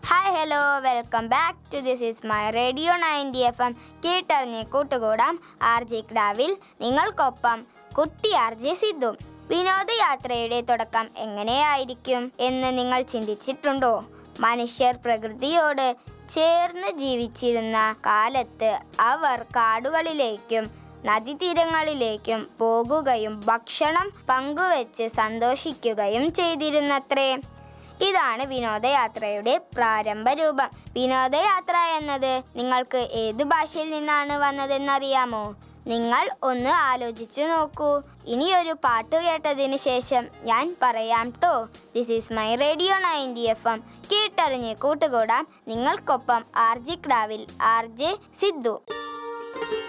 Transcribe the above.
hi hello welcome back to this is my radio ninety F M കേട്ടറിഞ്ഞ് കൂട്ടുകൂടാം R J ക്രാവിൽ നിങ്ങൾക്കൊപ്പം കുട്ടി R J Sidhu വിനോദയാത്രയുടെ തുടക്കം എങ്ങനെയായിരിക്കും എന്ന് നിങ്ങൾ ചിന്തിച്ചിട്ടുണ്ടോ മനുഷ്യർ പ്രകൃതിയോട് ചേർന്ന് ജീവിച്ചിരുന്ന കാലത്ത് അവർ കാടുകളിലേക്കും നദീതീരങ്ങളിലേക്കും പോകുകയും ഭക്ഷണം പങ്കുവെച്ച് സന്തോഷിക്കുകയും ചെയ്തിരുന്നത്രേ ഇതാണ് വിനോദയാത്രയുടെ പ്രാരംഭ രൂപം വിനോദയാത്ര എന്നത് നിങ്ങൾക്ക് ഏത് ഭാഷയിൽ നിന്നാണ് വന്നതെന്നറിയാമോ നിങ്ങൾ ഒന്ന് ആലോചിച്ചു നോക്കൂ ഇനിയൊരു പാട്ട് കേട്ടതിന് ശേഷം ഞാൻ പറയാം ട്ടോ this is my radio ninety F M കേട്ടറിഞ്ഞ് കൂട്ടുകൂടാം നിങ്ങൾക്കൊപ്പം ആർ ജി ക്രാവിൽ ആർ ജെ സിദ്ധു